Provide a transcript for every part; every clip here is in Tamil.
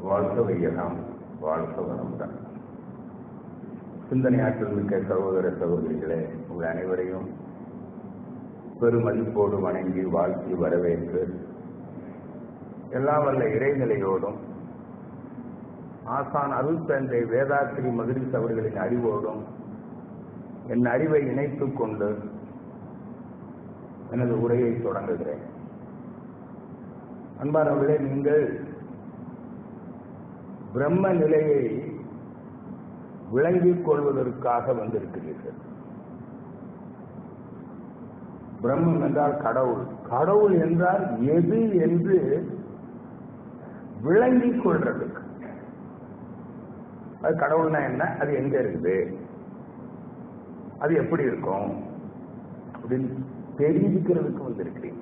வாழ்க வையகம் வாழ்க வளமுடன் சிந்தனை ஆற்றல் மிக்க சகோதர சகோதரிகளே உங்கள் அனைவரையும் பெருமதிப்போடு வணங்கி வாழ்த்தி வரவேற்று எல்லாம் வல்ல இறைநிலையோடும் ஆசான் அருள் தந்தை வேதாத்திரி மகிழ்ச்சி அவர்களின் அறிவோடும் என் அறிவை இணைத்துக் கொண்டு எனது உரையை தொடங்குகிறேன் அன்பானவர்களே நீங்கள் பிரம்ம நிலையை விளங்கிக் கொள்வதற்காக வந்திருக்கிறீர்கள் பிரம்மம் என்றால் கடவுள் கடவுள் என்றால் எது என்று விளங்கிக் கொள்றதுக்கு அது கடவுள்னா என்ன அது எங்க இருக்குது அது எப்படி இருக்கும் அப்படின்னு தெரிஞ்சுக்கிறதுக்கு வந்திருக்கிறீங்க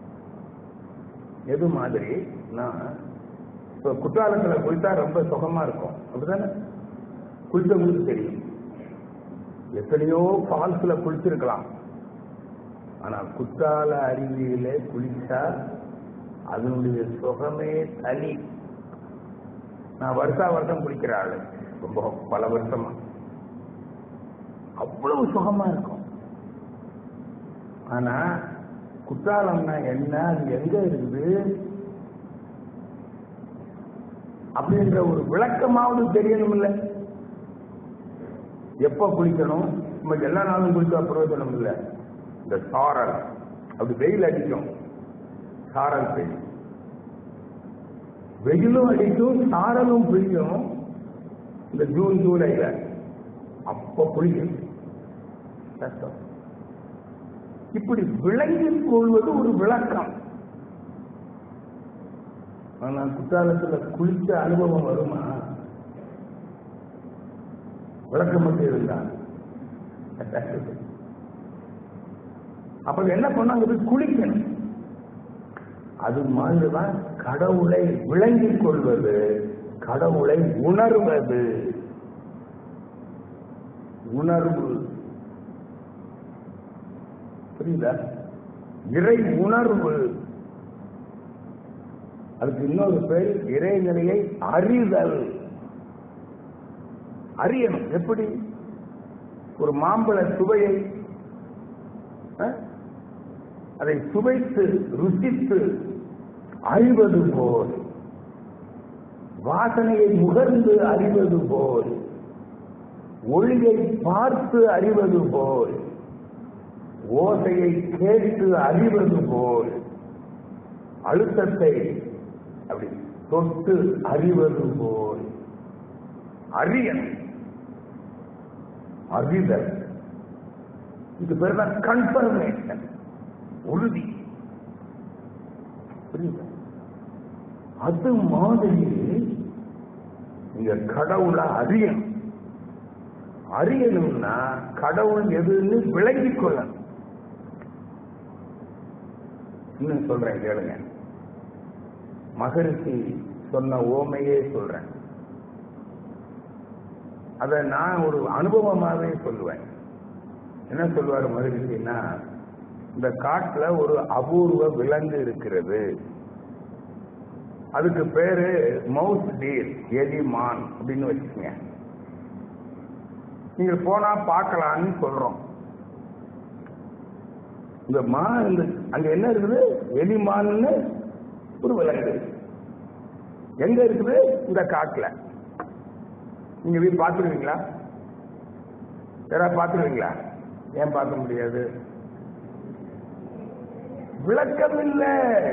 எது மாதிரி நான் இப்ப குற்றாலத்துல குளித்தா ரொம்ப சுகமா இருக்கும் அப்படிதானே குளித்தவங்களுக்கு தெரியும் எத்தனையோ ஃபால்ஸ்ல குளிச்சிருக்கலாம் ஆனா குற்றால அருவியில குளிச்சா அதனுடைய சுகமே தனி நான் வருஷா வருஷம் குளிக்கிற ஆளு ரொம்ப பல வருஷமா அவ்வளவு சுகமா இருக்கும் ஆனா குற்றாலம்னா என்ன அது எங்க இருக்குது அப்படின்ற ஒரு விளக்கமாவது தெரியணும் இல்ல எப்ப குளிக்கணும் நம்ம எல்லா நாளும் குளிச்சா பிரயோஜனம் இல்ல இந்த சாரல் அப்படி வெயில் அடிக்கும் சாரல் பெய்யும் வெயிலும் அடிக்கும் சாரலும் பெய்யும் இந்த ஜூன் ஜூலைல அப்ப குளிக்கும் கஷ்டம் இப்படி விளங்கிக் கொள்வது ஒரு விளக்கம் ஆனா குற்றாலத்துல குளிச்ச அனுபவம் வருமா விளக்கம் மட்டும் இருந்தா அப்ப என்ன பண்ணாங்க போய் குளிக்கணும் அது மாதிரிதான் கடவுளை விளங்கிக் கொள்வது கடவுளை உணர்வது உணர்வு புரியுதா இறை உணர்வு அதுக்கு இன்னொரு பேர் இறைநிலையை அறிதல் அறியணும் எப்படி ஒரு மாம்பழ சுவையை அதை சுவைத்து ருசித்து அறிவது போல் வாசனையை முகர்ந்து அறிவது போல் ஒளியை பார்த்து அறிவது போல் ஓசையை கேட்டு அறிவது போல் அழுத்தத்தை அப்படி தொட்டு அறிவது போல் அறியல் அறிதல் இது பேர் தான் கன்ஃபர்மேஷன் உறுதி புரியுது அது மாதிரி நீங்க கடவுளை அறியணும் அறியணும்னா கடவுள் எதுன்னு விளங்கிக் கொள்ளணும் இன்னும் சொல்றேன் கேளுங்க மகரிஷி சொன்ன ஓமையே சொல்றேன் அத நான் ஒரு அனுபவமாவே சொல்லுவேன் என்ன சொல்லுவார் மகரிஷின்னா இந்த காட்டுல ஒரு அபூர்வ விலங்கு இருக்கிறது அதுக்கு பேரு மவுஸ் டீர் எலிமான் அப்படின்னு வச்சுக்கோங்க நீங்க போனா பார்க்கலாம்னு சொல்றோம் இந்த மா இந்த அங்க என்ன இருக்குது எலிமான்னு ஒரு விலங்கு எங்க இருக்குது இந்த காட்டுல நீங்க போய் பார்த்துருவீங்களா யாராவது பார்த்துருவீங்களா ஏன் பார்க்க முடியாது விளக்கம் இல்லை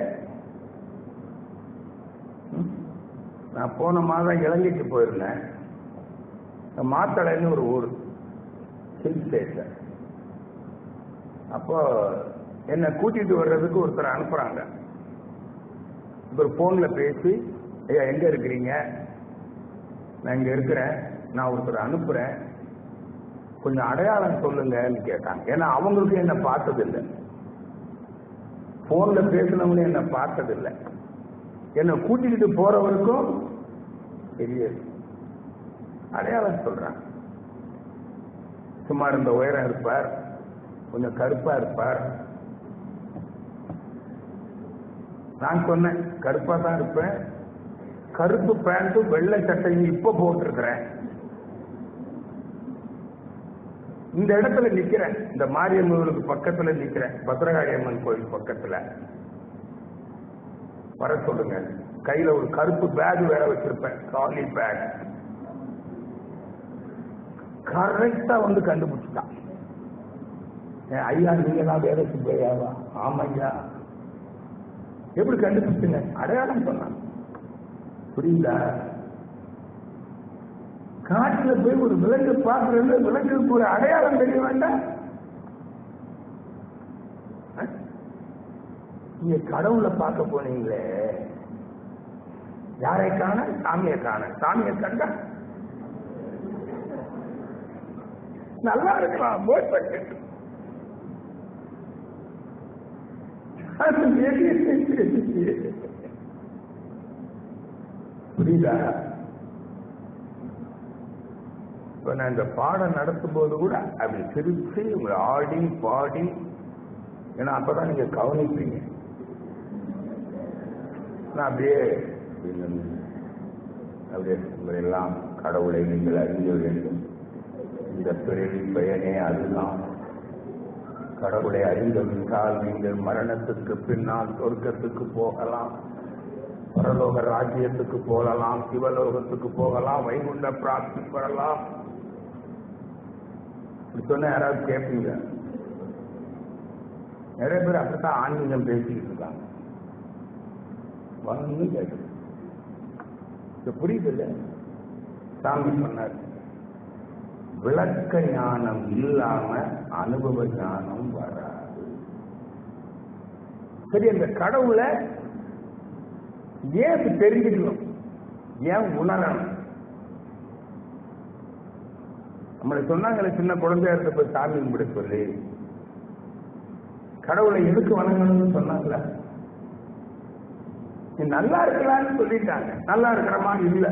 நான் போன மாதம் இலங்கைக்கு போயிருந்தேன் மாத்தளைன்னு ஒரு ஊர் ஹில் ஸ்டேஷன் அப்போ என்னை கூட்டிட்டு வர்றதுக்கு ஒருத்தர் அனுப்புறாங்க ஒரு போன்ல பேசி ஐயா எங்க இருக்கிறீங்க நான் இங்க இருக்கிறேன் நான் ஒருத்தர் அனுப்புறேன் கொஞ்சம் அடையாளம் சொல்லுங்கன்னு கேட்டாங்க ஏன்னா அவங்களுக்கு என்ன பார்த்தது இல்லை போன்ல பேசினவங்க என்ன பார்த்தது இல்லை என்னை கூட்டிக்கிட்டு போறவருக்கும் தெரியாது அடையாளம் சொல்றாங்க சுமார் இந்த உயரம் இருப்பார் கொஞ்சம் கருப்பா இருப்பார் நான் சொன்னேன் கருப்பா தான் இருப்பேன் கருப்பு பேண்ட்டும் வெள்ளை சட்டையும் இப்ப போட்டிருக்கிறேன் இந்த இடத்துல நிக்கிறேன் இந்த மாரியம்மனுக்கு பக்கத்துல நிக்கிறேன் பத்ரகாளி அம்மன் கோயில் பக்கத்துல வர சொல்லுங்க கையில ஒரு கருப்பு பேக் வேற வச்சிருப்பேன் காலி பேக் கரெக்டா வந்து கண்டுபிடிச்சிட்டான் ஏன் ஐயா நீங்களாம் வேலை சுப்பையாவா ஆமையா எப்படி கண்டுபிடிச்சுங்க அடையாளம் சொன்னான் புரியுதா காட்டுல போய் ஒரு விலங்கு பார்க்கறது விலங்குக்கு ஒரு அடையாளம் தெரிய வேண்டாம் அஹ்? நீங்க கடவுளை பார்க்க போனீங்களே யாரை காண சாமியை காண சாமியை கண்டா நல்லா இருக்கலாம் போய் பட்டு அது பெரிய புரியுதா இப்ப நான் இந்த பாடம் நடத்தும் போது கூட அப்படி சிரிச்சு உங்களை ஆடி பாடி ஏன்னா அப்பதான் நீங்க கவனிப்பீங்க நான் அப்படியே அப்படியே உங்களை எல்லாம் கடவுளை நீங்கள் அறிய வேண்டும் இந்த பிறவி பயனே அதுதான் கடவுளை அறிந்துவிட்டால் நீங்கள் மரணத்துக்கு பின்னால் சொர்க்கத்துக்கு போகலாம் பரலோக ராஜ்யத்துக்கு போகலாம் சிவலோகத்துக்கு போகலாம் வைகுண்ட பிராப்தி பெறலாம் இப்படி சொன்ன யாராவது கேட்பீங்க நிறைய பேர் அப்படித்தான் ஆன்மீகம் பேசிக்கிட்டு இருக்காங்க வந்து கேட்டு இது புரியுது இல்ல சாமி சொன்னார் விளக்க ஞானம் இல்லாம அனுபவ ஞானம் வராது சரி அந்த கடவுளை ஏன் இப்ப தெரிஞ்சுக்கணும் ஏன் உணரணும் நம்மளை சொன்னாங்களே சின்ன குழந்தையா இருக்க போய் சாமி கும்பிட சொல்லி கடவுளை எதுக்கு வணங்கணும்னு சொன்னாங்களா நீ நல்லா இருக்கலாம்னு சொல்லிட்டாங்க நல்லா இருக்கிற மாதிரி இல்ல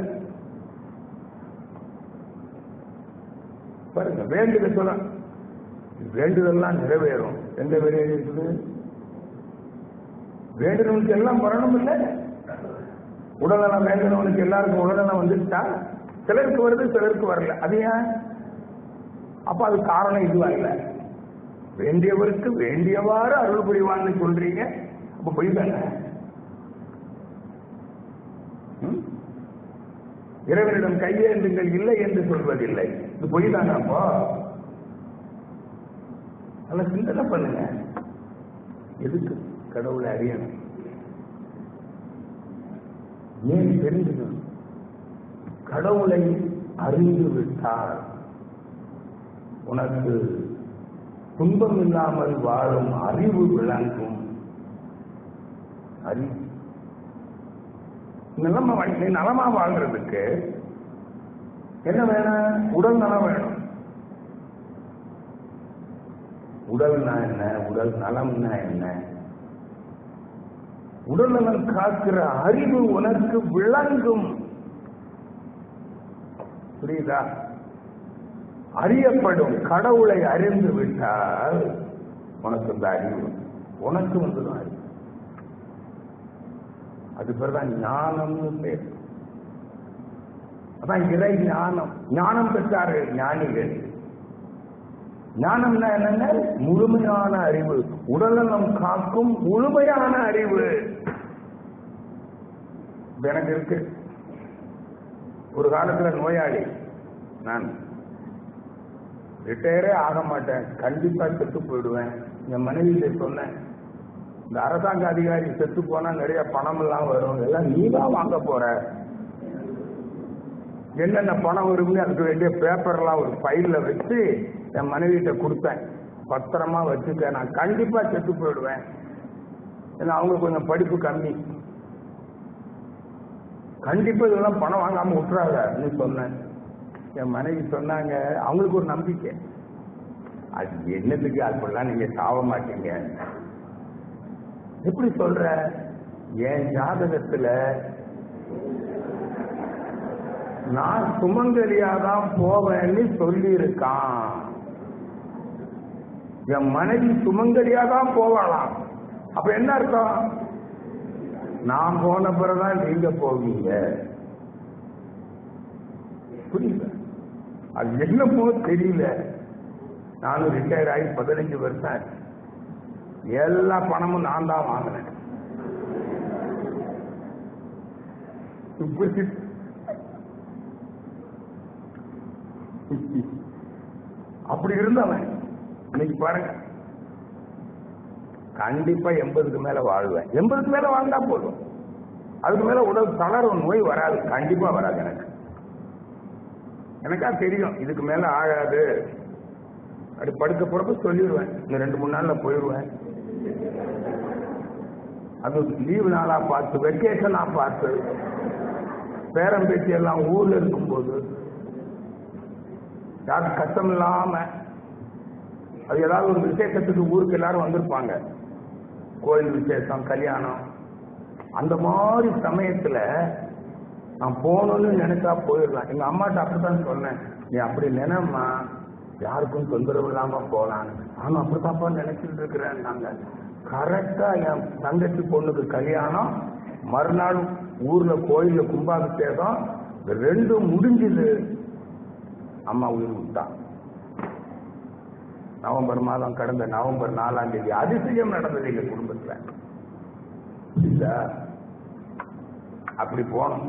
பாருங்க வேண்டுத சொல்ல வேண்டுதல்லாம் நிறைவேறும் எந்த வேலையில் இருக்குது வேண்டுதலுக்கு எல்லாம் வரணும் இல்லை உடல்நலம் வேண்டுனவனுக்கு எல்லாருக்கும் உடல்நலம் வந்துட்டா சிலருக்கு வருது சிலருக்கு வரல அது ஏன் அப்ப அது காரணம் இதுவா இல்ல வேண்டியவருக்கு வேண்டியவாறு அருள் புரிவான்னு சொல்றீங்க அப்ப பொய் தானே ம்? இறைவனிடம் கையேந்துங்கள் இல்லை என்று சொல்வதில்லை இது பொய் தானே அப்போ நல்ல சிந்தனை பண்ணுங்க எதுக்கு கடவுளை அறியணும் ஏன் தெரிஞ்சுக்கணும் கடவுளை அறிந்து விட்டால் உனக்கு துன்பம் இல்லாமல் வாழும் அறிவு விளங்கும் அறிவு நிலம நீ நலமா வாழ்றதுக்கு என்ன வேணும் உடல் நலம் வேணும் உடல்னா என்ன உடல் நலம்னா என்ன உடல் நலம் காக்கிற அறிவு உனக்கு விளங்கும் புரியுதா அறியப்படும் கடவுளை அறிந்து விட்டால் உனக்கு இந்த அறிவு உனக்கு வந்துடும் அறிவு அது பேர்தான் ஞானம்னு பேர் அதான் இறை ஞானம் ஞானம் பெற்றார்கள் ஞானிகள் ஞானம்னா என்னங்க முழுமையான அறிவு உடல்நலம் காக்கும் முழுமையான அறிவு இப்ப எனக்கு இருக்கு ஒரு காலத்துல நோயாளி நான் ரிட்டையரே ஆக மாட்டேன் கண்டிப்பா செத்து போயிடுவேன் என் மனைவியில சொன்னேன் இந்த அரசாங்க அதிகாரி செத்து போனா நிறைய பணம் எல்லாம் வரும் எல்லாம் நீ தான் வாங்க போற என்னென்ன பணம் வரும்னு அதுக்கு வேண்டிய பேப்பர்லாம் ஒரு ஃபைல்ல வச்சு என் மனைவிட்ட கொடுத்தேன் பத்திரமா வச்சுக்க நான் கண்டிப்பா செத்து போயிடுவேன் ஏன்னா அவங்க கொஞ்சம் படிப்பு கம்மி கண்டிப்பா இதெல்லாம் பணம் வாங்காம விட்டுறாங்கன்னு சொன்னேன் என் மனைவி சொன்னாங்க அவங்களுக்கு ஒரு நம்பிக்கை அது என்னதுக்கு அப்படிலாம் நீங்க சாவ மாட்டீங்க எப்படி சொல்ற என் ஜாதகத்துல நான் சுமங்கலியாதான் போவேன்னு சொல்லி இருக்கான் என் மனைவி சுமங்கலியாதான் போவாளாம் அப்ப என்ன அர்த்தம் நான் போன பிறகுதான் நீங்க போவீங்க புரியல அது என்னமோ தெரியல நானும் ரிட்டையர் ஆகி பதினஞ்சு வருஷம் ஆச்சு எல்லா பணமும் நான் தான் வாங்கினேன் இப்படி அப்படி இருந்தவன் இன்னைக்கு பாருங்க கண்டிப்பா எண்பதுக்கு மேல வாழ்வேன் எண்பதுக்கு மேல வாழ்ந்தா போதும் அதுக்கு மேல உடல் தளர்வு நோய் வராது கண்டிப்பா வராது எனக்கு எனக்கா தெரியும் இதுக்கு மேல ஆகாது அப்படி படுக்க போறப்ப சொல்லிடுவேன் இந்த ரெண்டு மூணு நாள்ல போயிடுவேன் அது லீவு நாளா பார்த்து வெக்கேஷனா பார்த்து பேரம் பேச்சு எல்லாம் ஊர்ல இருக்கும்போது யாரும் கஷ்டம் இல்லாம அது ஏதாவது ஒரு விசேஷத்துக்கு ஊருக்கு எல்லாரும் வந்திருப்பாங்க கோயில் விசேஷம் கல்யாணம் அந்த மாதிரி சமயத்துல நான் போகணும்னு நினைச்சா போயிடலாம் எங்க அம்மாட்ட அப்படித்தான் சொன்னேன் நீ அப்படி நினைம்மா யாருக்கும் தொந்தரவு இல்லாம போலான்னு நானும் அப்படித்தாப்பா நினைச்சிட்டு இருக்கிறேன் நாங்க கரெக்டா என் தங்கச்சி பொண்ணுக்கு கல்யாணம் மறுநாள் ஊர்ல கோயில்ல கும்பாபிஷேகம் இந்த ரெண்டும் முடிஞ்சது அம்மா உயிர் விட்டான் நவம்பர் மாதம் கடந்த நவம்பர் நாலாம் தேதி அதிசயம் நடந்தது எங்க குடும்பத்துல புரியுதா? அப்படி போனோம்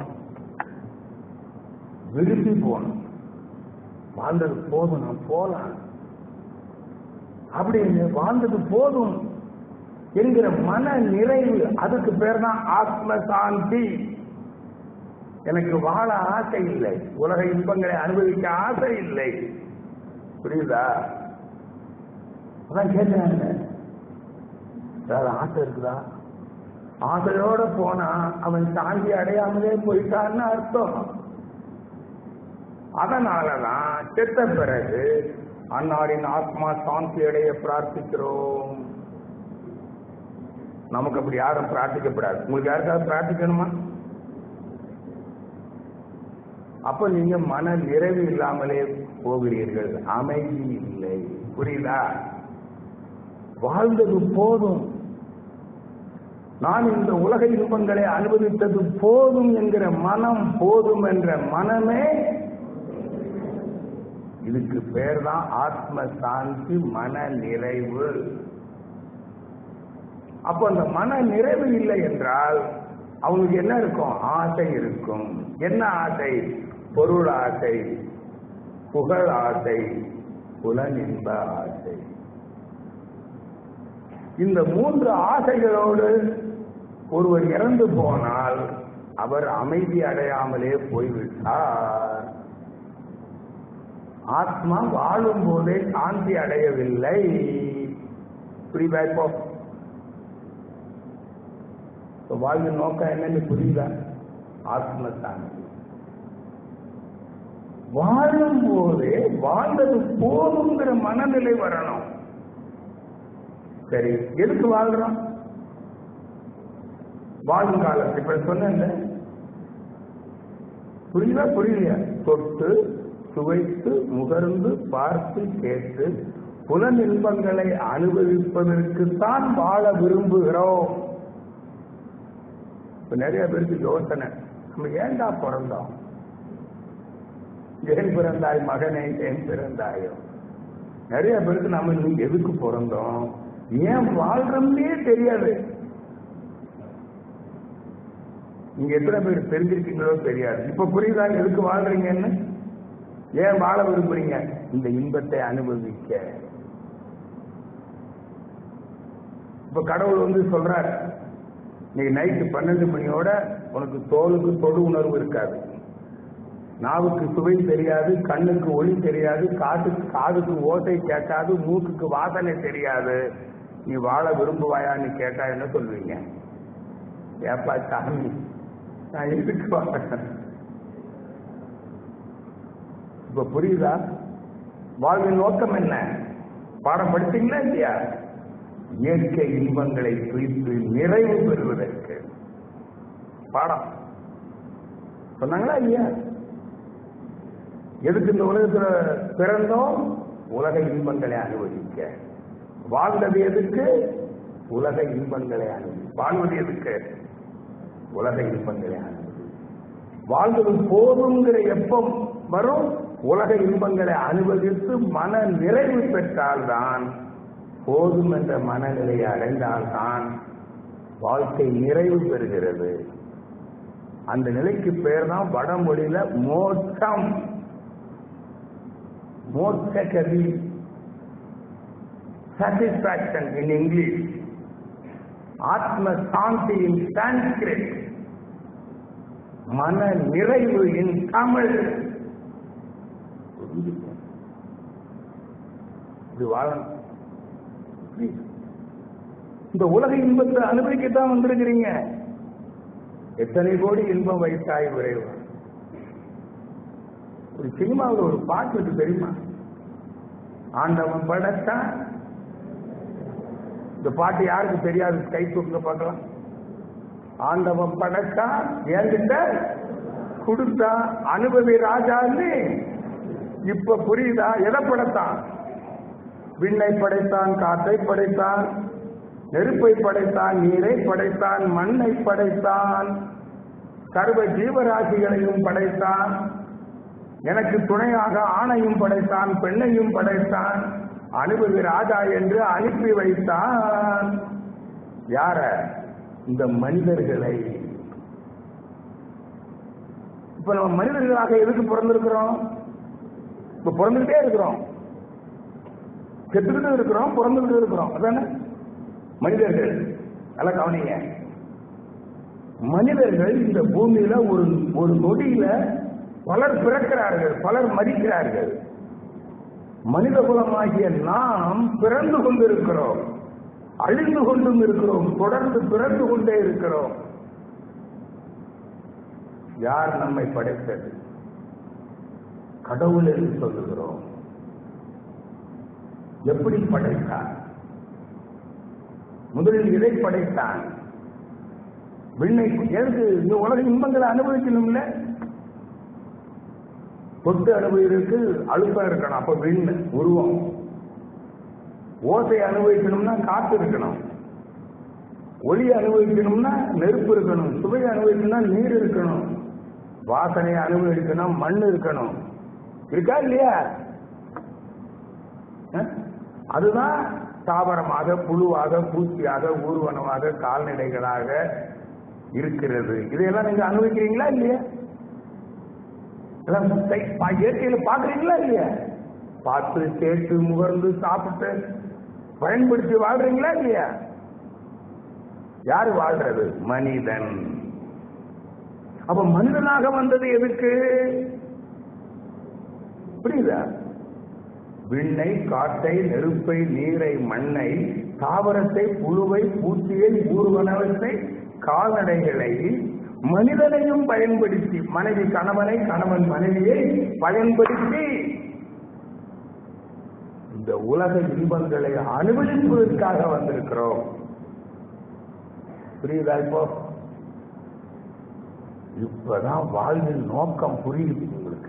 விரும்பி போனோம் வாழ்ந்தது போதும் நான் போலாம் அப்படி வாழ்ந்தது போதும் என்கிற மன நிறைவு அதுக்கு பேர் தான் ஆத்ம சாந்தி எனக்கு வாழ ஆசை இல்லை உலக இன்பங்களை அனுபவிக்க ஆசை இல்லை புரியுதா அதான் கேட்கிறாங்க ஏதாவது ஆசை இருக்குதா ஆசையோட போனா அவன் சாந்தி அடையாமலே போயிட்டான்னு அர்த்தம் அதனாலதான் செத்த பிறகு அன்னாரின் ஆத்மா சாந்தி அடைய பிரார்த்திக்கிறோம் நமக்கு அப்படி யாரும் பிரார்த்திக்கப்படாது உங்களுக்கு யாருக்காவது பிரார்த்திக்கணுமா அப்ப நீங்க மன நிறைவு இல்லாமலே போகிறீர்கள் அமைதி இல்லை புரியுதா வாழ்ந்தது போதும் நான் இந்த உலக இன்பங்களை அனுபவித்தது போதும் என்கிற மனம் போதும் என்ற மனமே இதுக்கு பேர் தான் ஆத்ம சாந்தி மன நிறைவு அப்போ அந்த மன நிறைவு இல்லை என்றால் அவனுக்கு என்ன இருக்கும் ஆசை இருக்கும் என்ன ஆசை பொருள் ஆசை புகழ் ஆசை புலனின்ப ஆசை இந்த மூன்று ஆசைகளோடு ஒருவர் இறந்து போனால் அவர் அமைதி அடையாமலே போய்விட்டார் ஆத்மா வாழும் போதே சாந்தி அடையவில்லை புரியுதா இப்போ இப்போ வாழ்வின் நோக்கம் என்னன்னு புரியுதா ஆத்ம சாந்தி வாழும் போதே வாழ்ந்தது போதுங்கிற மனநிலை வரணும் சரி எதுக்கு வாழ்றோம் வாழும் காலத்து இப்ப சொன்ன புரியுதா புரியலையா தொட்டு சுவைத்து முகர்ந்து பார்த்து கேட்டு புலன் இன்பங்களை அனுபவிப்பதற்குத்தான் வாழ விரும்புகிறோம் இப்ப நிறைய பேருக்கு யோசனை நம்ம ஏண்டா பிறந்தோம் ஏன் பிறந்தாய் மகனே ஏன் பிறந்தாயோ நிறைய பேருக்கு நம்ம நீ எதுக்கு பிறந்தோம் ஏன் வாழ்றோம்னே தெரியாது நீங்க எத்தனை பேர் தெரிஞ்சிருக்கீங்களோ தெரியாது இப்ப புரியுதா எதுக்கு வாழ்றீங்கன்னு ஏன் வாழ விரும்புறீங்க இந்த இன்பத்தை அனுபவிக்க இப்ப கடவுள் வந்து சொல்றார் நீ நைட்டு பன்னெண்டு மணியோட உனக்கு தோலுக்கு தொடு உணர்வு இருக்காது நாவுக்கு சுவை தெரியாது கண்ணுக்கு ஒளி தெரியாது காதுக்கு காதுக்கு ஓசை கேட்காது மூக்குக்கு வாசனை தெரியாது நீ வாழ விரும்புவாயான்னு கேட்டா என்ன சொல்வீங்க ஏப்பா சாமி நான் எதுக்கு வாழறேன் இப்ப புரியுதா வாழ்வின் நோக்கம் என்ன பாடம் படிச்சீங்களா இல்லையா இயற்கை இன்பங்களை குறித்து நிறைவு பெறுவதற்கு பாடம் சொன்னாங்களா இல்லையா எதுக்கு இந்த உலகத்துல பிறந்தோம் உலக இன்பங்களை அனுபவிக்க வாழ்ந்தது எதுக்கு உலக இன்பங்களை அனுபவி வாழ்வது எதுக்கு உலக இன்பங்களை அனுபவி வாழ்ந்தது போதுங்கிற எப்பம் வரும் உலக இன்பங்களை அனுபவித்து மன நிறைவு பெற்றால்தான் போதும் என்ற மனநிலையை அடைந்தால்தான் வாழ்க்கை நிறைவு பெறுகிறது அந்த நிலைக்கு பேர் தான் வடமொழியில மோட்சம் மோட்ச கதி satisfaction in English, ஆத்ம சாந்தி in Sanskrit, மன நிறைவு in தமிழ் புரிஞ்சுக்கணும். இப்படி வாழணும் Please. இந்த உலக இன்பத்தை அனுபவிக்கத்தான் வந்திருக்கிறீங்க எத்தனை கோடி இன்பம் வைத்தாய் விரைவு ஒரு சினிமாவில் ஒரு பாட்டு இருக்கு தெரியுமா ஆண்டவன் படைத்தான் இந்த பாட்டு யாருக்கு தெரியாது கை தூக்க பார்க்கலாம் ஆண்டவன் படைத்தான் ஏங்கிட்ட கொடுத்தான் அனுபவி ராஜான்னு இப்ப புரியுதா எதை படைத்தான் விண்ணை படைத்தான் காற்றை படைத்தான் நெருப்பை படைத்தான் நீரை படைத்தான் மண்ணை படைத்தான் சர்வ ஜீவராசிகளையும் படைத்தான் எனக்கு துணையாக ஆணையும் படைத்தான் பெண்ணையும் படைத்தான் அனுபவி ராஜா என்று அனுப்பி வைத்தான் யார இந்த மனிதர்களை இப்ப நம்ம மனிதர்களாக எதுக்கு பிறந்திருக்கிறோம் இப்ப பிறந்துகிட்டே இருக்கிறோம் செத்துக்கிட்டு இருக்கிறோம் பிறந்துகிட்டு இருக்கிறோம் அதானே மனிதர்கள் நல்லா கவனிங்க மனிதர்கள் இந்த பூமியில ஒரு ஒரு நொடியில பலர் பிறக்கிறார்கள் பலர் மதிக்கிறார்கள் மனித குலமாகிய நாம் பிறந்து கொண்டிருக்கிறோம் அழிந்து கொண்டும் இருக்கிறோம் தொடர்ந்து பிறந்து கொண்டே இருக்கிறோம் யார் நம்மை படைத்தது கடவுள் என்று சொல்லுகிறோம் எப்படி படைத்தான் முதலில் இதை படைத்தான் விண்ணை எதுக்கு இந்த உலக இன்பங்களை அனுபவிக்கணும்ல தொட்டு அனுபவிக்கு அழுத்தம் இருக்கணும் அப்ப விண் உருவம் ஓசை அனுபவிக்கணும்னா காத்து இருக்கணும் ஒளி அனுபவிக்கணும்னா நெருப்பு இருக்கணும் சுவை அனுபவிக்கணும்னா நீர் இருக்கணும் வாசனை அனுபவிக்கணும் மண் இருக்கணும் இருக்கா இல்லையா அஹ்? அதுதான் தாவரமாக புழுவாக பூச்சியாக ஊர்வனமாக கால்நடைகளாக இருக்கிறது இதையெல்லாம் நீங்க அனுபவிக்கிறீங்களா இல்லையா எல்லாம் கை- பா- இயற்கையில பாக்குறீங்களா இல்லையா பார்த்து கேட்டு முகர்ந்து சாப்பிட்டு பயன்படுத்தி வாழ்றீங்களா இல்லையா யாரு வாழ்றது மனிதன் அப்ப மனிதனாக வந்தது எதுக்கு புரியுதா விண்ணை காட்டை நெருப்பை நீரை மண்ணை தாவரத்தை புழுவை பூச்சியை ஊர்வனவத்தை கால்நடைகளை மனிதனையும் பயன்படுத்தி மனைவி கணவனை கணவன் மனைவியை பயன்படுத்தி இந்த உலக இன்பங்களை அனுபவிப்பதற்காக வந்திருக்கிறோம் புரியுதா இப்போ இப்பதான் வாழ்வின் நோக்கம் புரியுது உங்களுக்கு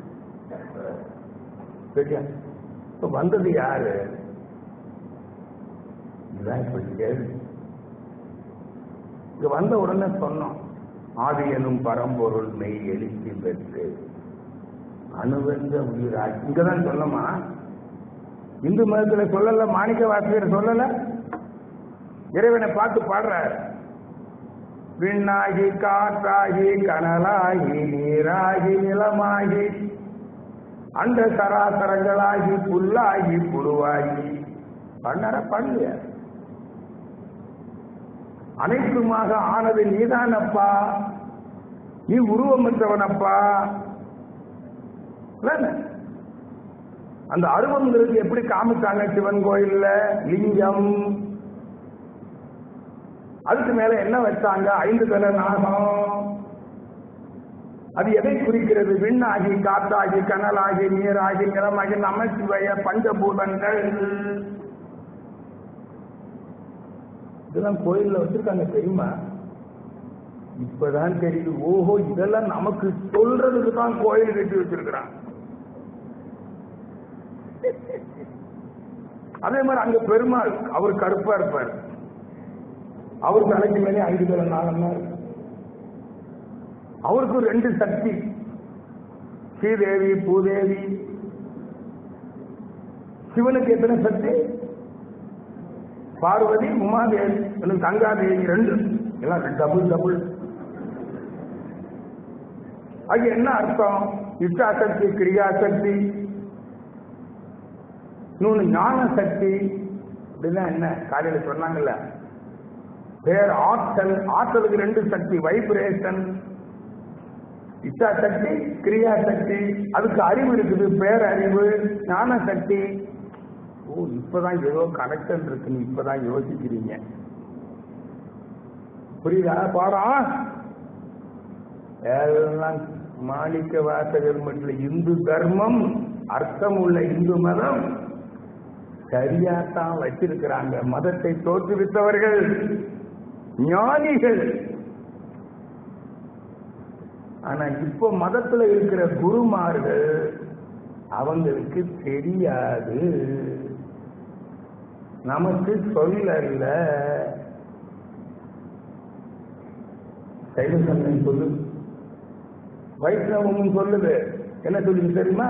சரியா இப்ப வந்தது யாரு இதுதான் இப்ப கேள்வி இங்க வந்த உடனே சொன்னோம் ஆதி எனும் பரம்பொருள் மெய் எழுச்சி பெற்று அணுவென்ற உயிராய் இங்கதான் சொல்லமா இந்து மதத்துல சொல்லல மாணிக்க வாசகர் சொல்லல இறைவனை பார்த்து பாடுறார் விண்ணாகி காற்றாகி கனலாகி நீராகி நிலமாகி அந்த சராசரங்களாகி புல்லாகி புழுவாகி பண்ணற பண்ணல அனைத்துமாக ஆனது நீதானப்பா நீ உருவமற்றவனப்பா இல்லைன்னு? அந்த அருவங்கிறது எப்படி காமிச்சாங்க சிவன் கோயில்ல லிங்கம் அதுக்கு மேல என்ன வச்சாங்க ஐந்து தல நாகம் அது எதை குறிக்கிறது விண்ணாகி காத்தாகி கனலாகி நீராகி நிலமாகி நமச்சிவய பஞ்சபூதங்கள் இதெல்லாம் கோயில்ல வச்சிருக்காங்க தெரியுமா இப்பதான் தெரியுது ஓஹோ இதெல்லாம் நமக்கு சொல்றதுக்கு தான் கோயில் கட்டி வச்சிருக்கிறான் அதே மாதிரி அங்க பெருமாள் அவர் கருப்பா இருப்பார் அவர் தலைக்கு மேலே ஐந்து தலை நாகம் தான் இருக்கு அவருக்கு ரெண்டு சக்தி ஸ்ரீதேவி பூதேவி சிவனுக்கு எத்தனை சக்தி பார்வதி உமாதேவி எனக்கு கங்காதேவி ரெண்டு எல்லாம் டபுள் டபுள் அது என்ன அர்த்தம் இச்சாசக்தி கிரியாசக்தி இன்னொன்னு ஞான சக்தி அப்படின்னா என்ன காலையில சொன்னாங்கல்ல பேர் ஆற்றல் ஆற்றலுக்கு ரெண்டு சக்தி வைப்ரேஷன் இச்சா சக்தி கிரியா சக்தி அதுக்கு அறிவு இருக்குது பேரறிவு ஞான சக்தி ஓ இப்பதான் ஏதோ கனெக்ஷன் இருக்குன்னு இப்பதான் யோசிக்கிறீங்க புரியுதா பாடம் எல்லாம் மாணிக்க வாசகர் மற்றும் இந்து தர்மம் அர்த்தம் உள்ள இந்து மதம் சரியாத்தான் வச்சிருக்கிறாங்க மதத்தை தோற்றுவித்தவர்கள் ஞானிகள் ஆனா இப்ப மதத்துல இருக்கிற குருமார்கள் அவங்களுக்கு தெரியாது நமக்கு சொல்லல சைவ சமயம் சொல்லு வைஷ்ணவமும் சொல்லுது என்ன சொல்லுது தெரியுமா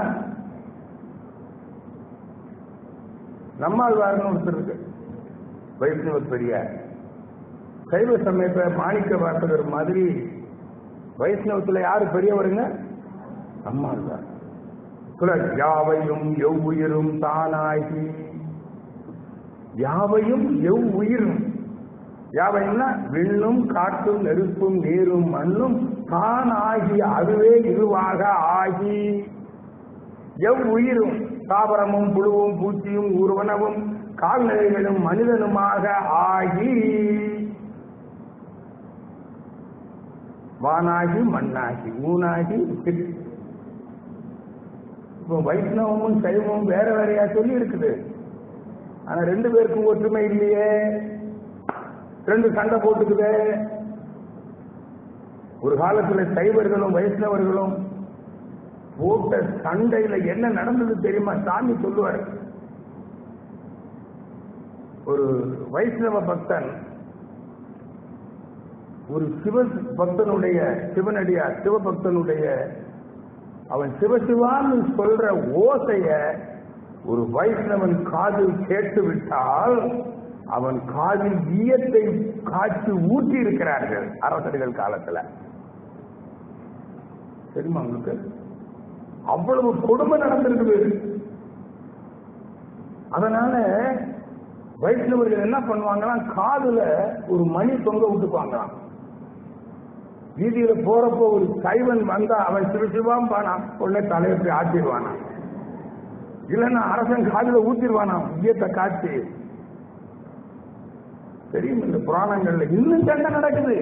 நம்மாழ்வார்னு ஒருத்தர் இருக்கு வைஷ்ணவ பெரியார் சைவ சமயத்தை மாணிக்க வாசகர் மாதிரி வைஷ்ணவத்துல யாரு பெரியவருங்க நம்மாழ்வார் சொல்ல யாவையும் எவ்வுயிரும் தானாகி யாவையும் எவ்வுயிரும் யாவைன்னா விண்ணும் காற்றும் நெருப்பும் நீரும் மண்ணும் தான் ஆகி அதுவே இதுவாக ஆகி எவ்வுயிரும் தாவரமும் புழுவும் பூச்சியும் ஊர்வனவும் கால்நடைகளும் மனிதனுமாக ஆகி வானாகி மண்ணாகி ஊனாகி சிற்- இப்போ வைஷ்ணவமும் சைவமும் வேற வேறையா சொல்லி இருக்குது ஆனா ரெண்டு பேருக்கும் ஒற்றுமை இல்லையே ரெண்டு சண்டை போட்டுக்குது ஒரு காலத்துல சைவர்களும் வைஷ்ணவர்களும் போட்ட சண்டையில என்ன நடந்தது தெரியுமா சாமி சொல்லுவார் ஒரு வைஷ்ணவ பக்தன் ஒரு சிவ பக்தனுடைய சிவனடியார் சிவபக்தனுடைய அவன் சிவசிவான்னு சொல்ற ஓசைய ஒரு வைஷ்ணவன் காதில் கேட்டு விட்டால் அவன் காதில் ஈயத்தை காய்ச்சி ஊற்றி இருக்கிறார்கள் அரசர்கள் காலத்துல தெரியுமா உங்களுக்கு அவ்வளவு கொடுமை நடந்திருக்குது அதனால வைஷ்ணவர்கள் என்ன பண்ணுவாங்கன்னா காதுல ஒரு மணி தொங்க விட்டுக்குவாங்களாம் வீதியில போறப்போ ஒரு சைவன் வந்தா அவன் சிவசிவாம் பானா உடனே தலையை போய் ஆட்டிடுவானா இல்லைன்னா அரசன் காதுல ஊத்திடுவானா ஈயத்தை காய்ச்சி தெரியும் இந்த புராணங்கள்ல இன்னும் சண்டை நடக்குது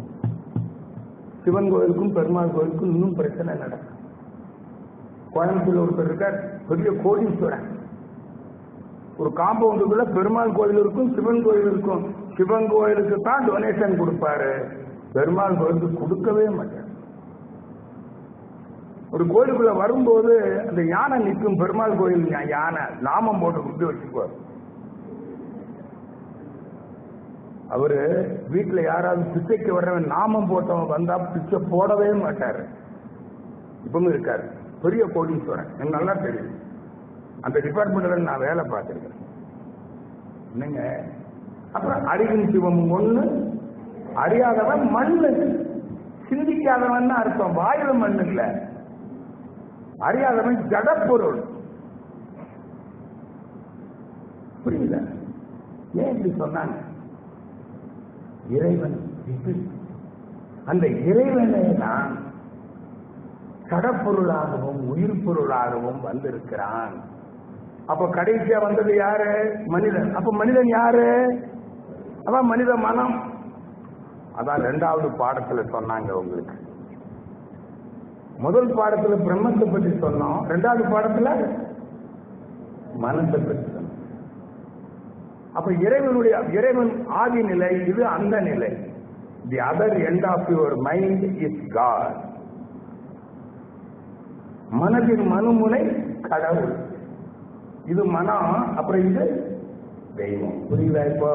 சிவன் கோயிலுக்கும் பெருமாள் கோயிலுக்கும் இன்னும் பிரச்சனை நடக்கும் கோயம்புத்தூர்ல ஒருத்தர் இருக்கார் பெரிய கோடீஸ்வரன் ஒரு காம்பவுண்டுக்குள்ள பெருமாள் கோயில் இருக்கும் சிவன் கோயில் இருக்கும் சிவன் கோயிலுக்கு தான் டொனேஷன் கொடுப்பாரு பெருமாள் கோயிலுக்கு கொடுக்கவே மாட்டார் ஒரு கோயிலுக்குள்ள வரும்போது அந்த யானை நிற்கும் பெருமாள் கோயில் யா- யானை நாமம் போட்டு கொடுத்து வச்சுக்குவார் அவரு வீட்டுல யாராவது பிச்சைக்கு வர்றவன் நாமம் போட்டவன் வந்தா பிச்சை போடவே மாட்டாரு இப்பவும் இருக்காரு பெரிய கோடீஸ்வரன் எனக்கு நல்லா தெரியும் அந்த டிபார்ட்மெண்ட்ல நான் வேலை பார்த்திருக்கேன் என்னங்க அப்புறம் அறிவின் சிவம் ஒண்ணு அறியாதவன் மண்ணு சிந்திக்காதவன் அர்த்தம் வாயுல மண் இல்ல அறியாதவன் ஜடப்பொருள் புரியுதா ஏன் இப்படி சொன்னாங்க இறைவன் இப்படி அந்த இறைவனை தான் கடப்பொருளாகவும் உயிர் பொருளாகவும் வந்திருக்கிறான் அப்ப கடைசியா வந்தது யாரு மனிதன் அப்ப மனிதன் யாரு அவன் மனித மனம் அதான் ரெண்டாவது பாடத்துல சொன்னாங்க உங்களுக்கு முதல் பாடத்துல பிரம்மத்தை பற்றி சொன்னோம் ரெண்டாவது பாடத்துல மனத்தை பற்றி சொன்னோம் அப்ப இறைவனுடைய இறைவன் ஆதி நிலை இது அந்த நிலை the other end of your mind is God மனதின் மனுமுனை கடவுள் இது மனம் அப்புறம் இது தெய்வம் புரியுதா இப்போ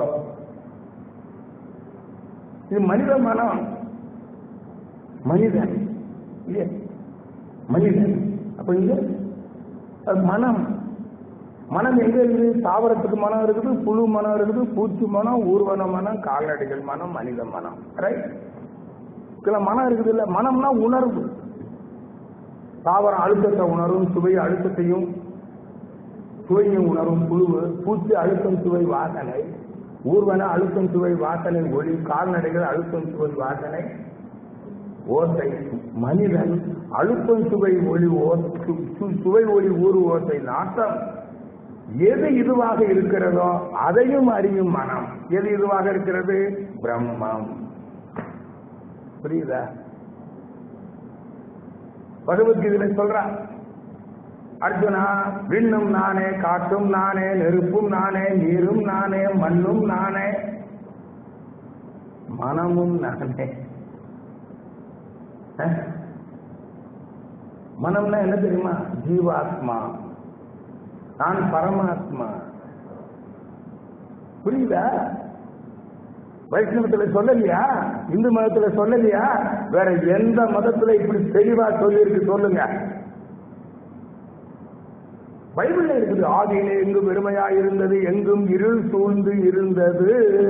இது மனித மனம் மனிதன் இல்லையா மனிதன் அப்ப இங்க அது மனம் மனம் எங்க இருக்குது தாவரத்துக்கு மனம் இருக்குது புழு மனம் இருக்குது பூச்சி மனம் ஊர்வன மனம் கால்நடைகள் மனம் மனித மனம் ரைட் இதுல மனம் இருக்குது இல்ல மனம்னா உணர்வு தாவரம் அழுத்தத்தை உணரும் சுவை அழுத்தத்தையும் சுவையும் உணரும் புழுவு பூச்சி அழுத்தம் சுவை வாசனை ஊர்வன அழுத்தம் சுவை வாசனை ஒளி கால்நடைகள் அழுத்தம் சுவை வாசனை ஓசை மனிதன் அழுத்தம் சுவை ஒளி ஓ- சு- சு- சுவை ஒளி ஊறு ஓசை நாட்டம் எது இதுவாக இருக்கிறதோ அதையும் அறியும் மனம் எது இதுவாக இருக்கிறது பிரம்மம் புரியுதா பகவத்கீதையில சொல்றான் அர்ஜுனா விண்ணும் நானே காற்றும் நானே நெருப்பும் நானே நீரும் நானே மண்ணும் நானே மனமும் நானே அஹ்? மனம்னா என்ன தெரியுமா ஜீவாத்மா நான் பரமாத்மா புரியுதா வைஷ்ணவத்துல சொல்லலையா இந்து மதத்துல சொல்லலையா வேற எந்த மதத்துல இப்படி தெளிவா சொல்லியிருக்கு சொல்லுங்க பைபிள்ல இருக்குது ஆதியிலே எங்கும் வெறுமையா இருந்தது எங்கும் இருள் சூழ்ந்து இருந்தது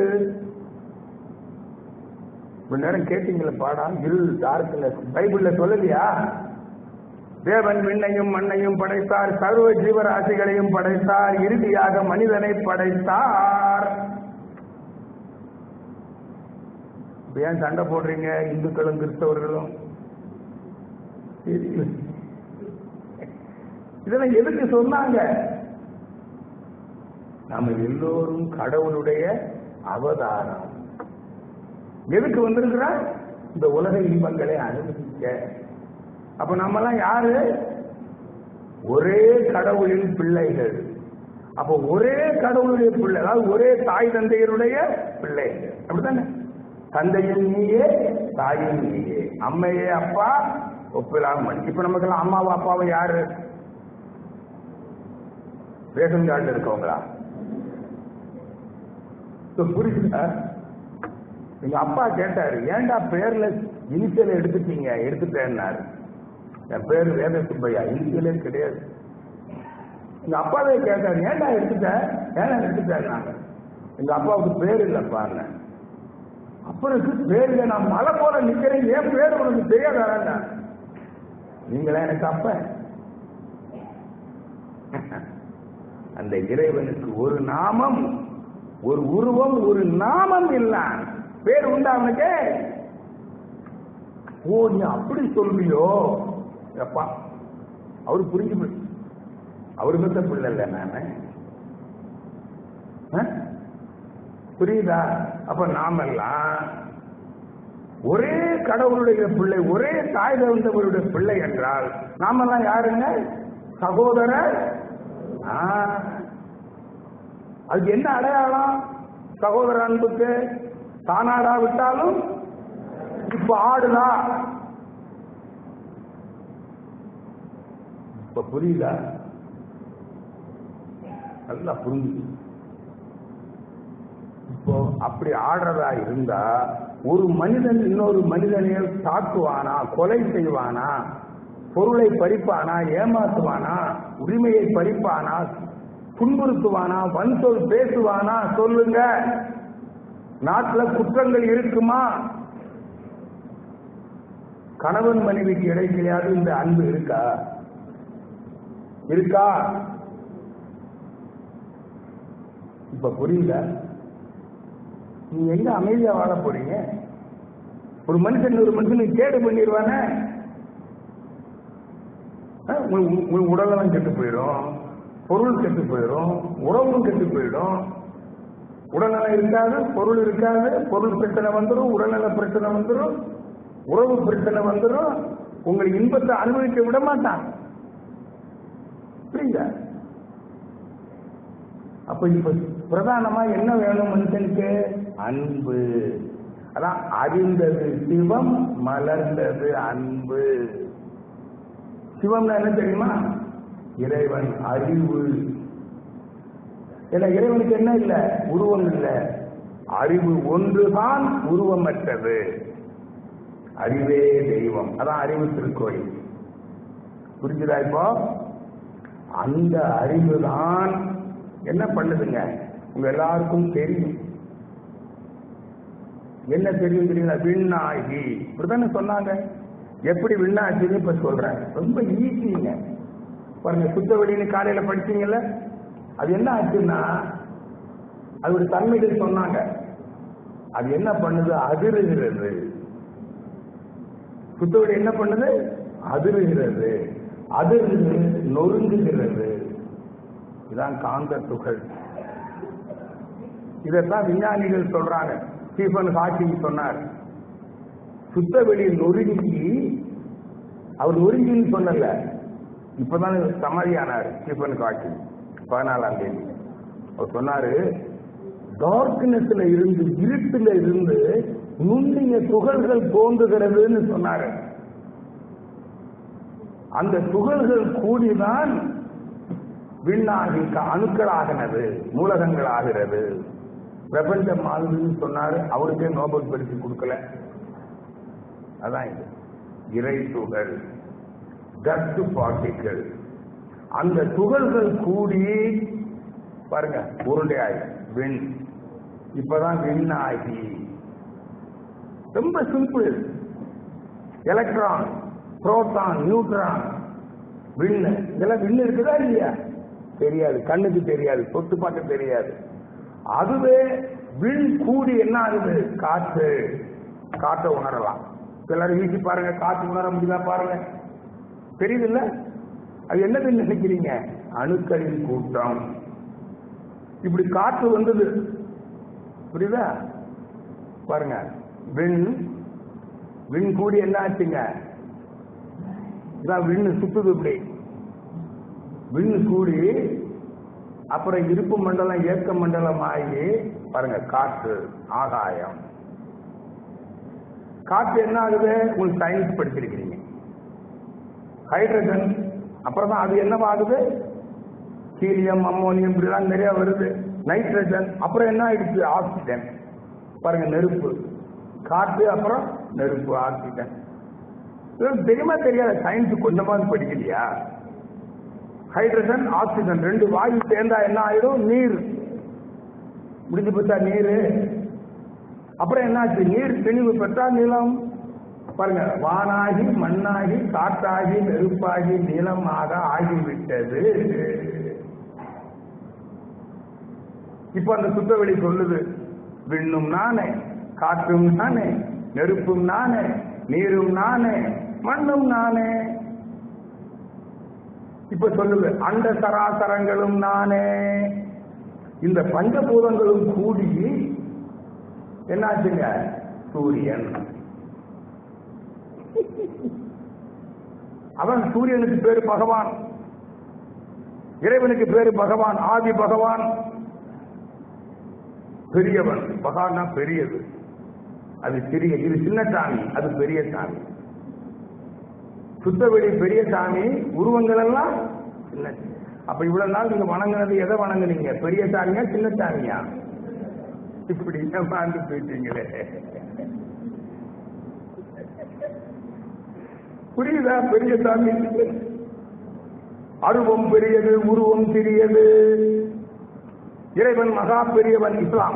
கொஞ்ச நேரம் கேட்டீங்களா பாடா இருள் டார்க்னஸ் பைபிள்ல சொல்லலையா தேவன் விண்ணையும் மண்ணையும் படைத்தார் சர்வ ஜீவராசிகளையும் படைத்தார் இறுதியாக மனிதனை படைத்தார் இப்ப ஏன் சண்டை போடுறீங்க இந்துக்களும் கிறிஸ்தவர்களும் தெரியல. இதெல்லாம் எதுக்கு சொன்னாங்க நம்ம எல்லோரும் கடவுளுடைய அவதாரம் எதுக்கு வந்திருக்கிறோம் இந்த உலக இன்பங்களை அனுபவிக்க அப்ப நம்மலாம் யாரு ஒரே கடவுளின் பிள்ளைகள் அப்ப ஒரே கடவுளுடைய பிள்ளை அதாவது ஒரே தாய் தந்தையருடைய பிள்ளைகள் அப்படித்தானே தந்தையும் நீயே தாயும் நீயே அம்மையே அப்பா ஒப்பிலாம் மணி இப்ப நமக்கெல்லாம் அம்மாவும் அப்பாவும் யாரு ரேஷன் கார்டு இருக்கவங்களா இப்ப புரியுதா எங்க அப்பா கேட்டாரு ஏன்டா பேர்ல இனிஷியல் எடுத்துட்டீங்க எடுத்துட்டேன்னாரு என் பேர் வேத சுப்பையா இனிஷியலே கிடையாது எங்க அப்பாவே கேட்டாரு ஏன்டா எடுத்துட்ட ஏன்டா எடுத்துட்டேன்னாங்க எங்க அப்பாவுக்கு பேர் இல்லப்பாங்க அப்பனுக்கு பேர் இல்லை நான் மலை போல நிக்கிறேன் ஏன் பேர் உனக்கு தெரியாதாடா நீங்களா எனக்கு அப்ப அந்த இறைவனுக்கு ஒரு நாமம் ஒரு உருவம் ஒரு நாமம் இல்ல பேர் உண்டா அவனுக்கு ஓ நீ அப்படி சொல்றியோ அப்பா அவரு புரிஞ்சு போய் அவரு பெற்ற பிள்ளை இல்ல நானு ஆ? புரியுதா அப்ப நாமெல்லாம் ஒரே கடவுளுடைய பிள்ளை ஒரே தாய் தந்தவருடைய பிள்ளை என்றால் நாமெல்லாம் யாருங்க சகோதரர் ஆ. அதுக்கு என்ன அடையாளம் சகோதர அன்புக்கு தானாடா விட்டாலும் இப்ப ஆடுதா இப்ப புரியுதா நல்லா புரிஞ்சுது இப்போ அப்படி ஆடுறதா இருந்தா ஒரு மனிதன் இன்னொரு மனிதனை தாக்குவானா கொலை செய்வானா பொருளை பறிப்பானா ஏமாத்துவானா உரிமையை பறிப்பானா துன்புறுத்துவானா வன்சொல் பேசுவானா சொல்லுங்க நாட்டுல குற்றங்கள் இருக்குமா கணவன் மனைவிக்கு இடைக்கிலையாவது இந்த அன்பு இருக்கா இருக்கா இப்ப புரியல நீ எங்க அமைதியா வாழ போறீங்க ஒரு மனுஷன் ஒரு மனுஷனுக்கு கேடு பண்ணிடுவானே ஆ, உங்க- உங்க- உங்க உடலெல்லாம் கெட்டு போயிடும் பொருள் கெட்டு போயிடும் உறவும் கெட்டு போயிடும் உடல்நலம் இருக்காது பொருள் இருக்காது பொருள் பிரச்சனை வந்துடும் உடல்நல பிரச்சனை வந்துடும் உறவு பிரச்சனை வந்துடும் உங்களை இன்பத்தை அனுபவிக்க விட மாட்டான் புரியுதா அப்ப இப்ப பிரதானமா என்ன வேணும் மனுஷனுக்கு அன்பு அதான் அறிந்தது சிவம் மலர்ந்தது அன்பு சிவம்னா என்ன தெரியுமா இறைவன் அறிவு ஏன்னா இறைவனுக்கு என்ன இல்ல உருவம் இல்ல அறிவு ஒன்றுதான் உருவமற்றது அறிவே தெய்வம் அதான் அறிவு திருக்கோயில் புரிஞ்சுதா இப்போ அந்த அறிவு தான் என்ன பண்ணுதுங்க உங்க எல்லாருக்கும் தெரியும் என்ன தெரியும் தெரியுங்களா விண்ணாகி இப்படிதானே சொன்னாங்க எப்படி விண்ணாகின்னு இப்ப சொல்றேன் ரொம்ப ஈஸிங்க பாருங்க சுத்த வெளின்னு காலையில படிச்சீங்கல்ல அது என்ன ஆச்சுன்னா அது ஒரு தன்மைகள் சொன்னாங்க அது என்ன பண்ணுது அதிருகிறது சுத்தவெளி என்ன பண்ணுது அதிருகிறது அதிர்ந்து நொறுங்குகிறது இதான் காந்த துகள் இதைத்தான் விஞ்ஞானிகள் சொல்றாங்க ஸ்டீஃபன் ஹாக்கிங் சொன்னார் சுத்தவெளி நொறுங்கி அவர் நொறுங்கின்னு சொல்லல இப்பதான் சமாதியானார் ஸ்டீஃபன் ஹாக்கிங் பதினாலாம் தேதி அவர் சொன்னாரு டார்க்னஸ்ல இருந்து இருட்டுல இருந்து நுண்ணிய துகள்கள் தோன்றுகிறதுன்னு சொன்னாரு அந்த துகள்கள் கூடிதான் விண்ணாகி அணுக்களாகினது மூலகங்கள் ஆகிறது பிரபஞ்சம் ஆகுதுன்னு சொன்னாரு அவருக்கே நோபல் பரிசு கொடுக்கல அதான் இது இறை துகள் டஸ்ட் பார்ட்டிகள் அந்த துகள்கள் கூடி பாருங்க உருண்டையாய் விண் இப்பதான் விண்ணாகி ரொம்ப சிம்பிள் எலக்ட்ரான் புரோட்டான் நியூட்ரான் விண்ணு இதெல்லாம் விண்ணு இருக்குதா இல்லையா தெரியாது கண்ணுக்கு தெரியாது தொட்டு பார்க்க தெரியாது அதுவே விண் கூடி என்ன ஆகுது காற்று காற்றை உணரலாம் சிலர் வீசி பாருங்க காற்று உணர முடியுதா பாருங்க தெரியுது இல்ல அது என்னதுன்னு நினைக்கிறீங்க அணுக்களின் கூட்டம் இப்படி காற்று வந்தது புரியுதா பாருங்க விண் விண் கூடி என்ன ஆச்சுங்க இதான் விண்ணு சுத்துது இப்படி விண்ணு கூடி அப்புறம் இருப்பு மண்டலம் ஏக்க மண்டலம் ஆகி பாருங்க காற்று ஆகாயம் காற்று என்ன ஆகுது உங்களுக்கு சயின்ஸ் படிச்சிருக்கிறீங்க ஹைட்ரஜன் அப்புறம் தான் அது என்னவாகுது ஹீலியம் அம்மோனியம் இப்படிலாம் நிறைய வருது நைட்ரஜன் அப்புறம் என்ன ஆயிடுச்சு ஆக்சிஜன் பாருங்க நெருப்பு காற்று அப்புறம் நெருப்பு ஆக்சிஜன் இதெல்லாம் தெரியுமா தெரியாத சயின்ஸ் கொஞ்சமாவது படிக்கலையா ஹைட்ரஜன் ஆக்சிஜன் ரெண்டு வாயு சேர்ந்தா என்ன ஆயிடும் நீர் முடிஞ்சு போச்சா நீர் அப்புறம் என்னாச்சு நீர் தெளிவு பெற்றா நிலம் பாருங்க வானாகி மண்ணாகி காற்றாகி நெருப்பாகி நிலமாக ஆகிவிட்டது இப்ப அந்த சுத்தவெளி சொல்லுது விண்ணும் நானே காற்றும் நானே நெருப்பும் நானே நீரும் நானே மண்ணும் நானே இப்ப சொல்லுது அண்ட சராசரங்களும் நானே இந்த பஞ்சபூதங்களும் கூடி என்னாச்சுங்க சூரியன் அவன் சூரியனுக்கு பேரு பகவான் இறைவனுக்கு பேரு பகவான் ஆதி பகவான் பெரியவன் பகவான்னா பெரியது அது சிறிய இது சின்ன சாமி அது பெரிய சாமி சுத்தவெளி பெரிய சாமி உருவங்கள் எல்லாம் சின்ன அப்ப இவ்வளவு நாள் நீங்க வணங்குனது எதை வணங்குனீங்க பெரிய சாமியா சின்ன சாமியா இப்படி ஏமாந்து போயிட்டீங்களே புரியுதா பெரிய சாமி அருவம் பெரியது உருவம் சிறியது இறைவன் மகா பெரியவன் இஸ்லாம்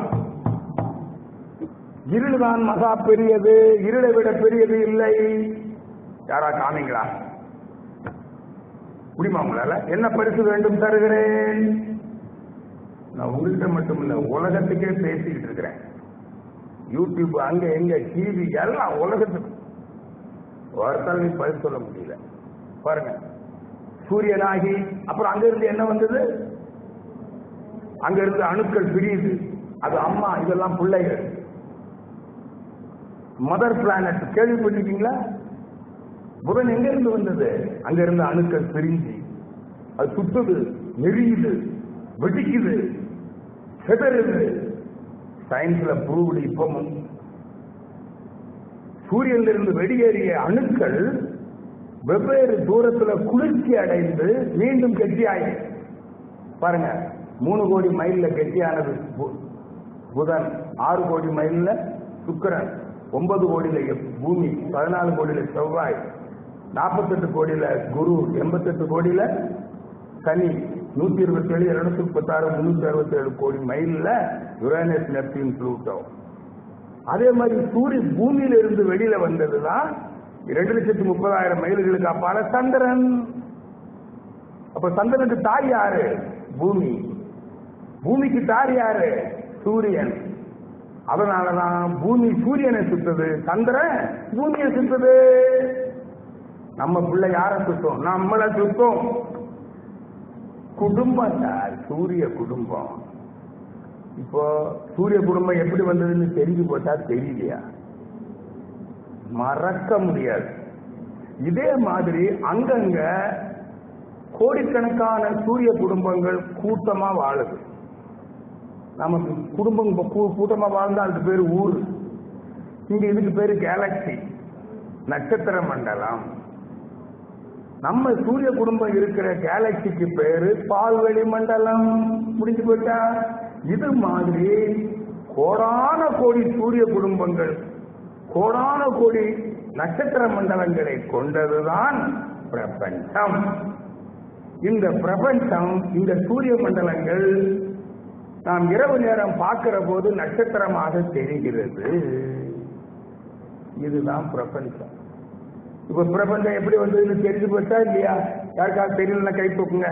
இருள்தான் மகா பெரியது இருளை விட பெரியது இல்லை யாரா காமிங்களா முடியுமா உங்களால என்ன பரிசு வேண்டும் தருகிறேன் நான் உங்கள்கிட்ட மட்டும் இல்ல உலகத்துக்கே பேசிக்கிட்டு இருக்கிறேன் யூடியூப் அங்க எங்க டிவி எல்லாம் உலகத்துக்கு ஒருத்தரையும் பதில் சொல்ல முடியல பாருங்க சூரியனாகி அப்புறம் அங்க இருந்து என்ன வந்தது அங்க இருந்து அணுக்கள் பிரியுது அது அம்மா இதெல்லாம் பிள்ளைகள் மதர் பிளானட் கேள்விப்பட்டிருக்கீங்களா புதன் எங்க இருந்து வந்தது அங்க இருந்து அணுக்கள் பிரிஞ்சு அது சுத்துது எரியுது வெடிக்குது செதறுது சயின்ஸ்ல ப்ரூவ்டு இப்பவும் சூரியன்ல இருந்து வெளியேறிய அணுக்கள் வெவ்வேறு தூரத்துல குளிர்ச்சி அடைந்து மீண்டும் கெட்டியாயி பாருங்க மூணு கோடி மைல்ல கெட்டியானது பு- புதன் ஆறு கோடி மைல்ல சுக்கிரன் ஒன்பது கோடியில பூமி பதினாலு கோடியில செவ்வாய் நாற்பத்தெட்டு கோடியில குரு எண்பத்தெட்டு கோடியில சனி நூத்தி இருபத்தி ஏழு இருநூத்தி முப்பத்தி ஆறு முன்னூத்தி அறுபத்தி ஏழு கோடி மைல்ல யுரேனஸ் நெப்டின் புளூட்டோ அதே மாதிரி சூரிய பூமியில இருந்து வெளியில வந்ததுதான் இரண்டு லட்சத்தி முப்பதாயிரம் மைல்களுக்கு அப்பால சந்திரன் அப்ப சந்திரனுக்கு தாய் யாரு பூமி பூமிக்கு தாய் யாரு சூரியன் அதனாலதான் பூமி சூரியனை சுத்துது சந்திரன் பூமியை சுத்துது நம்ம பிள்ளை யார சுத்தம் நம்மளை சுத்தம் குடும்பம் சார் சூரிய குடும்பம் இப்போ சூரிய குடும்பம் எப்படி வந்ததுன்னு தெரிஞ்சு போட்டா தெரியலையா மறக்க முடியாது இதே மாதிரி அங்கங்க கோடிக்கணக்கான சூரிய குடும்பங்கள் கூட்டமா வாழுது நமக்கு குடும்பம் இப்ப கூ- கூட்டமா வாழ்ந்தா அதுக்கு பேரு ஊர் இங்க இதுக்கு பேரு கேலக்சி நட்சத்திர மண்டலம் நம்ம சூரிய குடும்பம் இருக்கிற கேலக்சிக்கு பேரு பால்வெளி மண்டலம் முடிஞ்சு போச்சா இது மாதிரி கோடான கோடி சூரிய குடும்பங்கள் கோடான கோடி நட்சத்திர மண்டலங்களை கொண்டதுதான் பிரபஞ்சம் இந்த பிரபஞ்சம் இந்த சூரிய மண்டலங்கள் நாம் இரவு நேரம் பார்க்கிற போது நட்சத்திரமாக தெரிகிறது இதுதான் பிரபஞ்சம் இப்ப பிரபஞ்சம் எப்படி வந்ததுன்னு தெரிஞ்சு போச்சா இல்லையா யாருக்காவது தெரியலன்னா கை தூக்குங்க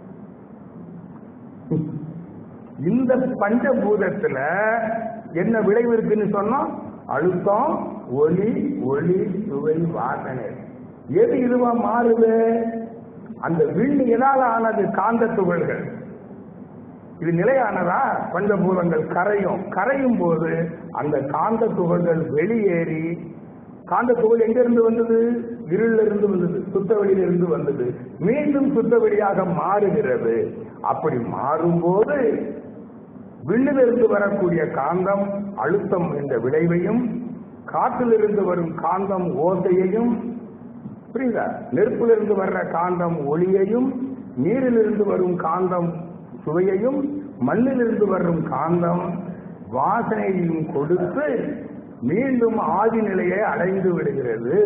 இந்த பஞ்சபூதத்துல என்ன விளைவு இருக்குன்னு சொன்னோம் அழுத்தம் ஒலி ஒளி சுவை வாசனை எது இதுவா மாறுது அந்த விண்ணு எதால ஆனது காந்த துகள்கள் இது நிலையானதா பஞ்சபூதங்கள் கரையும் கரையும் போது அந்த காந்த துகள்கள் வெளியேறி காந்த துகள் எங்க இருந்து வந்தது இருள்ல இருந்து வந்தது சுத்த வெளியில இருந்து வந்தது மீண்டும் சுத்த வெளியாக மாறுகிறது அப்படி மாறும்போது விண்ணிலிருந்து வரக்கூடிய காந்தம் அழுத்தம் என்ற விளைவையும் காற்றிலிருந்து வரும் காந்தம் ஓசையையும் புரியுதா நெருப்பிலிருந்து வர்ற காந்தம் ஒளியையும் நீரிலிருந்து வரும் காந்தம் சுவையையும் மண்ணிலிருந்து வரும் காந்தம் வாசனையையும் கொடுத்து மீண்டும் ஆதி நிலையை அடைந்து விடுகிறது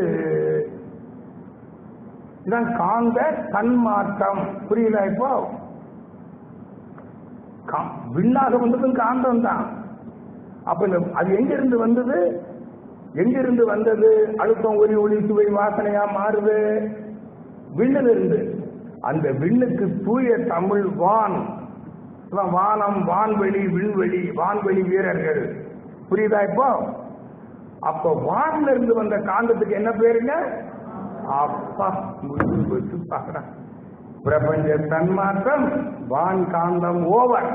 இதான் காந்த தன்மாற்றம் புரியுதா இப்போ கா- விண்ணாக வந்ததும் காந்தம் தான் அப்ப இந்த அது எங்கிருந்து வந்தது எங்கிருந்து வந்தது அழுத்தம் ஒலி ஒளி சுவை வாசனையா மாறுது விண்ணிலிருந்து அந்த விண்ணுக்கு தூய தமிழ் வான் அதான் வானம் வான்வெளி விண்வெளி வான்வெளி வீரர்கள் புரியுதா இப்போ அப்ப வான்ல இருந்து வந்த காந்தத்துக்கு என்ன பேருங்க அப்பா முடிஞ்சு போச்சு பாக்குறேன் பிரபஞ்ச தன்மாற்றம் வான் காந்தம் ஓவர்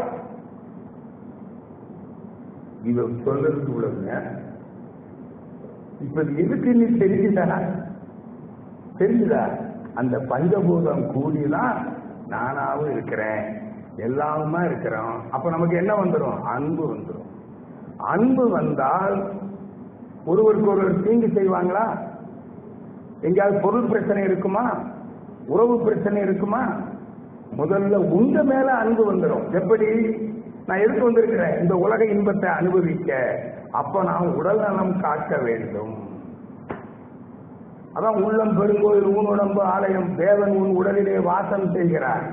இது சொல்றதுக்கு உள்ளதுங்க இப்ப இது எதுக்கு நீ தெரிஞ்சுதா தெரிஞ்சுதா அந்த பஞ்சபூதம் கூடிதான் நானாவும் இருக்கிறேன் எல்லாருமா இருக்கிறோம் அப்ப நமக்கு என்ன வந்துடும் அன்பு வந்துடும் அன்பு வந்தால் ஒருவருக்கு ஒருவர் தீங்கு செய்வாங்களா எங்கேயாவது பொருள் பிரச்சனை இருக்குமா உறவு பிரச்சனை இருக்குமா முதல்ல உங்க மேல அன்பு வந்துடும் எப்படி நான் எதுக்கு வந்திருக்கிறேன் இந்த உலக இன்பத்தை அனுபவிக்க அப்ப நான் உடல் நலம் காக்க வேண்டும் அதான் உள்ளம் பெருங்கோயில் ஊன் உடம்பு ஆலயம் தேவன் உன் உடலிலே வாசம் செய்கிறார்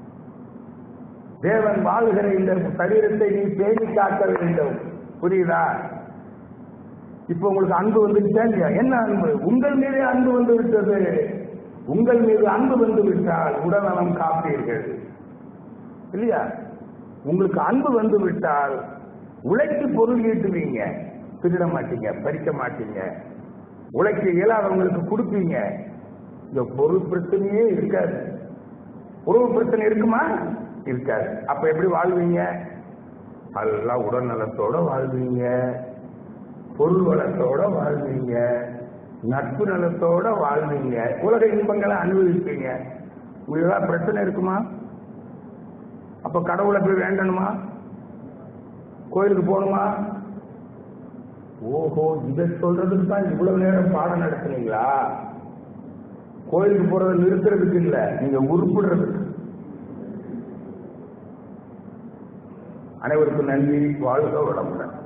தேவன் வாழ்கிற இந்த சரீரத்தை நீ பேணி காக்க வேண்டும் புரியுதா இப்ப உங்களுக்கு அன்பு வந்துருச்சா இல்லையா என்ன அன்பு உங்கள் மீதே அன்பு வந்து விட்டது உங்கள் மீது அன்பு வந்து விட்டால் உடல்நலம் காப்பீர்கள் இல்லையா உங்களுக்கு அன்பு வந்து விட்டால் உழைத்து பொருள் ஈட்டுவீங்க திருட மாட்டீங்க பறிக்க மாட்டீங்க உழைக்க இயலாதவங்களுக்கு கொடுப்பீங்க இந்த பொருள் பிரச்சனையே இருக்காது உறவு பிரச்சனை இருக்குமா இருக்காது அப்ப எப்படி வாழ்வீங்க நல்லா உடல் நலத்தோட வாழ்வீங்க பொருள் வளத்தோட வாழ்வீங்க நட்பு நலத்தோட வாழ்வீங்க உலக இன்பங்களை அனுபவிப்பீங்க உங்களுக்கு ஏதாவது பிரச்சனை இருக்குமா அப்ப கடவுளை போய் வேண்டணுமா கோயிலுக்கு போகணுமா ஓஹோ இதை சொல்றதுக்கு தான் இவ்வளவு நேரம் பாடம் நடத்துனீங்களா கோயிலுக்கு போறதை நிறுத்துறதுக்கு இல்ல நீங்க உருப்பிடுறதுக்கு அனைவருக்கும் நன்றி வாழ்க வளமுடன்